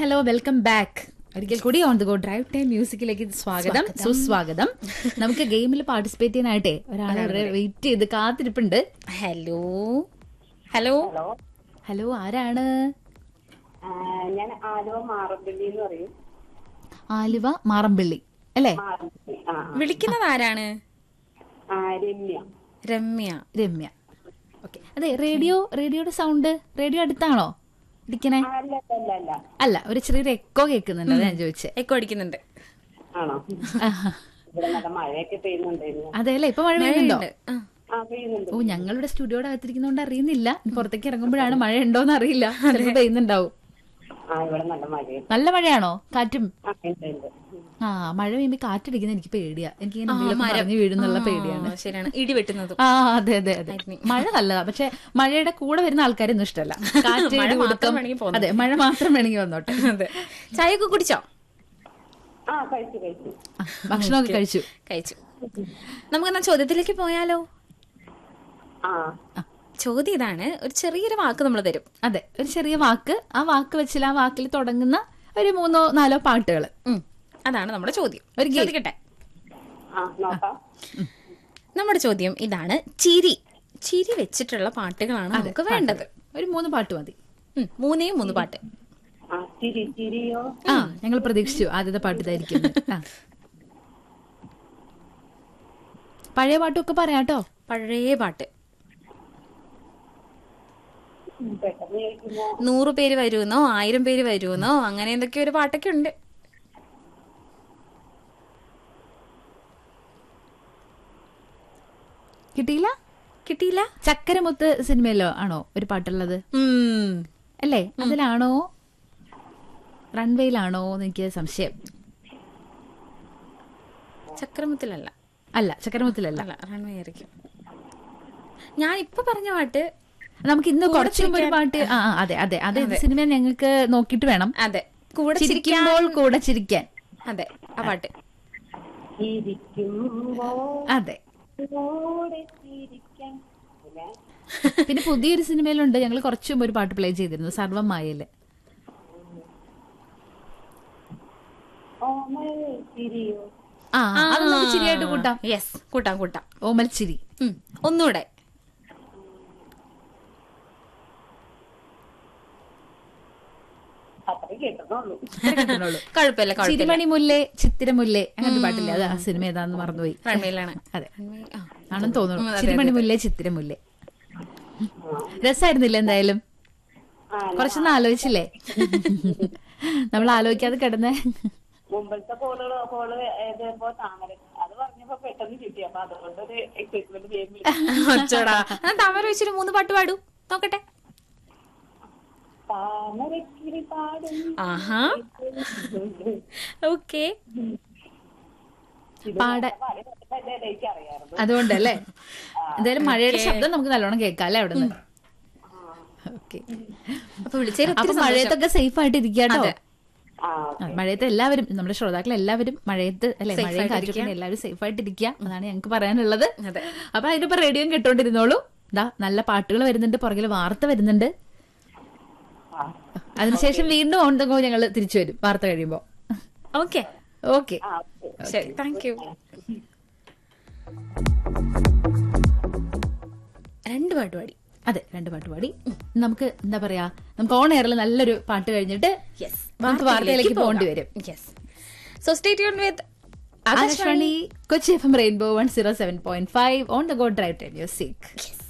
Hello welcome back ഒരിക്കൽ കൂടി on the go drive time മ്യൂസിക്കിലേക്ക് സ്വാഗതം സുസ്വാഗതം നമുക്ക് ഗെയിമിൽ പാർട്ടിസിപ്പേറ്റ് ചെയ്യാനായിട്ടേ ഒരാൾ വെയിറ്റ് ചെയ്ത് കാത്തിരിപ്പുണ്ട് ഹലോ ഹലോ ഹലോ ആരാണ് ആ, ഞാൻ ആലുവ മാറമ്പള്ളി എന്ന് പറയും ആലുവ മാറമ്പിള്ളി അല്ലേ മാറമ്പള്ളി ആ വിളിക്കുന്നത് ആരാണ് ആ രമ്യ രമ്യ രമ്യ ഓക്കെ അതെ റേഡിയോ റേഡിയോയുടെ സൗണ്ട് റേഡിയോ അടുത്താണോ ഇരിക്കണേ ആ, അല്ല അല്ല അല്ല അല്ല ഒരു ചെറിയൊരു എക്കോ കേൾക്കുന്നുണ്ട് അതാ ഞാൻ ചോദിച്ചേ എക്കോ അടിക്കുന്നുണ്ട് ആണോ ഇവിടെ നല്ല മഴയൊക്കെ പെയ്യുന്നുണ്ടായിരുന്നു അതെ അല്ലേ ഇപ്പൊ മഴ പെയ്യുന്നുണ്ടോ ഉണ്ട്. ആ. ആ പെയ്യുന്നുണ്ട് ഓ ഞങ്ങളുടെ സ്റ്റുഡിയോയുടെ അകത്തിരിക്കുന്നോണ്ട് അറിയുന്നില്ല ഇനി പുറത്തേക്ക് ഇറങ്ങുമ്പോഴാണ് മഴ ഉണ്ടോന്ന് അറിയില്ല ചിലപ്പോ പെയ്യുന്നുണ്ടാവും ആ ഇവിടെ നല്ല മഴയുണ്ട് നല്ല മഴയാണോ കാറ്റും ആ ഉണ്ട് ഉണ്ട് ആ മഴ പെയ്യുമ്പോ കാറ്റടിക്കുന്ന എനിക്ക് പേടിയാ എനിക്ക് ഇങ്ങനെ എന്തെങ്കിലും പറഞ്ഞു വീഴുന്നുള്ള പേടിയാണ് ആ, ശരിയാണ് ഇടി വെട്ടുന്നതും ആ അതെ അതെ അതെ മഴ നല്ലതാ പക്ഷെ മഴയുടെ കൂടെ വരുന്ന ആൾക്കാരൊന്നും ഇഷ്ടമല്ല കാറ്റ് മഴ ഇടി മാത്രം കൊടുക്കും വേണമെങ്കിൽ പോന്നോ. അതെ മഴ മാത്രം വേണമെങ്കിൽ വന്നോട്ടെ അതെ ചായയൊക്കെ കുടിച്ചോ ആ കഴിച്ചു കഴിച്ചു ആ, ഭക്ഷണമൊക്കെ കഴിച്ചു കഴിച്ചു നമുക്കെന്നാ ചോദ്യത്തിലേക്ക് പോയാലോ ആ ചോദ്യം ഇതാണ് ഒരു ചെറിയൊരു വാക്ക് നമ്മൾ തരും അതെ ഒരു ചെറിയ വാക്ക് ആ വാക്ക് വെച്ചില്ല ആ വാക്കിൽ തുടങ്ങുന്ന ഒരു മൂന്നോ നാലോ പാട്ടുകൾ ഉം. അതാണ് നമ്മുടെ ചോദ്യം ഒരു game. ചോദിക്കട്ടെ ആ നോക്കാം നമ്മുടെ ചോദ്യം ഇതാണ് ചിരി ചിരി വെച്ചിട്ടുള്ള പാട്ടുകളാണ് നമുക്ക് വേണ്ടത് ഒരു മൂന്ന് പാട്ട് മതി ഉം, മൂന്നേ മൂന്ന് പാട്ട് ആ ചിരി ചിരിയോ ആ ഞങ്ങൾ പ്രതീക്ഷിച്ചു ആദ്യത്തെ പാട്ട് ഇതായിരിക്കും ആ. പഴയ പാട്ടൊക്കെ പറയാട്ടോ പഴയ പാട്ട് ഉം, പെട്ടെന്ന് കേൾക്കുമ്പോ നൂറ് പേര് വരുമെന്നോ ആയിരം പേര് വരുമെന്നോ അങ്ങനെ എന്തൊക്കെ ഒരു പാട്ടൊക്കെ ഉണ്ട് കിട്ടിയില്ല കിട്ടിയില്ല ചക്കരമുത്ത് സിനിമയിലോ ആണോ ഒരു പാട്ടുള്ളത് ഉം. അല്ലേ അതിലാണോ റൺവേയിലാണോ എന്ന് എനിക്ക് സംശയം ചക്രമുത്തിലല്ല അല്ല ചക്കരമുത്തിലല്ല അല്ല റൺവേ ആയിരിക്കും ഞാൻ ഇപ്പൊ പറഞ്ഞ പാട്ട് നമുക്ക് ഇന്ന് കുറച്ചു മുമ്പ് ഒരു പാട്ട് ആ ആ, അതെ അതെ അതെ സിനിമ ഞങ്ങൾക്ക് നോക്കിയിട്ട് വേണം അതെ കൂടെ ചിരിക്കുമ്പോൾ കൂടെ ചിരിക്കാൻ അതെ ആ പാട്ട് ചിരിക്കുമ്പോ അതെ കൂടെ ചിരിക്കാൻ ഇല്ലേ? പിന്നെ പുതിയൊരു സിനിമയിലുണ്ട് ഞങ്ങൾ കുറച്ചു മുമ്പ് ഒരു പാട്ട് പ്ലേ ചെയ്തിരുന്നു സർവം മായയില് ഓമൽ ചിരിയോ ആ അത് നമുക്ക് ചിരിയായിട്ട് കൂട്ടാം യെസ് കൂട്ടാം കൂട്ടാം ഓമൽ ചിരി ഉം. ഒന്നുകൂടെ അത്രേ കേട്ടതുള്ളൂ കിട്ടണുള്ളൂ. കുഴപ്പമില്ല കുഴപ്പമില്ല ചിരിമണി മുല്ലേ ചിത്തിരമുല്ലേ അങ്ങനത്തെ പാട്ടില്ലേ അത് ആ സിനിമ ഏതാന്ന് മറന്നുപോയി റൺവേയിലാണ് അതെ റൺവേ ആ. ആണെന്ന് തോന്നുന്നു ഉം, അതെ, ചിരിമണി മുല്ലേ ചിത്തിരമുല്ലേ രസമായിരുന്നില്ല എന്തായാലും ആ കുറച്ചൊന്നും ആലോചിച്ചില്ലേ നമ്മൾ ആലോചിക്കാതെ കിടന്നേ മുമ്പത്തെ കോളുകൾ കോള് എഴുതുമ്പോ താമര അത് പറഞ്ഞപ്പോ പെട്ടെന്ന് കിട്ടി അപ്പൊ അതുകൊണ്ടൊരു എക്സൈറ്റ്മെന്റ് ഗെയിമിൽ ഒച്ചോടാ എന്നാ താമര വെച്ചൊരു മൂന്ന് പാട്ട് പാടൂ നോക്കട്ടെ താമരക്കിരി പാടും ആഹാ ഓക്കെ ഇത് പാടാൻ പാടി എനിക്ക് അറിയാറുണ്ട് അതുകൊണ്ടല്ലേ എന്തായാലും മഴയുടെ ശബ്ദം നമുക്ക് നല്ലോണം കേൾക്കാം അല്ലേ അവിടെ നിന്ന് ഓക്കെ അപ്പൊ വിളിച്ചതിൽ അപ്പൊ ഒത്തിരി സന്തോഷം. മഴയത്തൊക്കെ സേഫ് ആയിട്ട് ഇരിക്കാട്ടോ അതെ. ആ ആ, മഴയത്ത് എല്ലാവരും നമ്മുടെ ശ്രോതാക്കൾ എല്ലാവരും മഴയത്ത് അല്ലെ Safe മഴയും ആയിട്ട് കാറ്റൊക്കെ എല്ലാവരും സേഫ് ആയിട്ട് ഇരിക്കുക അതാണ് ഞങ്ങൾക്ക് പറയാനുള്ളത് അതെ. അപ്പൊ അതിനിപ്പോ റേഡിയോ കേട്ടോണ്ടിരുന്നോളൂ ദാ നല്ല പാട്ടുകൾ വരുന്നുണ്ട് പുറകിൽ വാർത്ത വരുന്നുണ്ട് ആ അതിനുശേഷം വീണ്ടും ഓൺ ദ ഗോ ഞങ്ങൾ തിരിച്ചു വരും വാർത്ത കഴിയുമ്പോ ഓക്കെ ഓക്കെ ആ ഓക്കെ ശരി താങ്ക് യു രണ്ട് പാട്ട് പാടി അതെ രണ്ട് പാട്ട് പാടി നമുക്ക് എന്താ പറയാ നമുക്ക് ഓൺ എയറിൽ നല്ലൊരു പാട്ട് കഴിഞ്ഞിട്ട് യെസ് നമുക്ക് വാർത്തയിലേക്ക് പോകേണ്ടി വരും yes so stay tune with Akashvani Kochi F M rainbow one zero seven point five on the go drive time music yes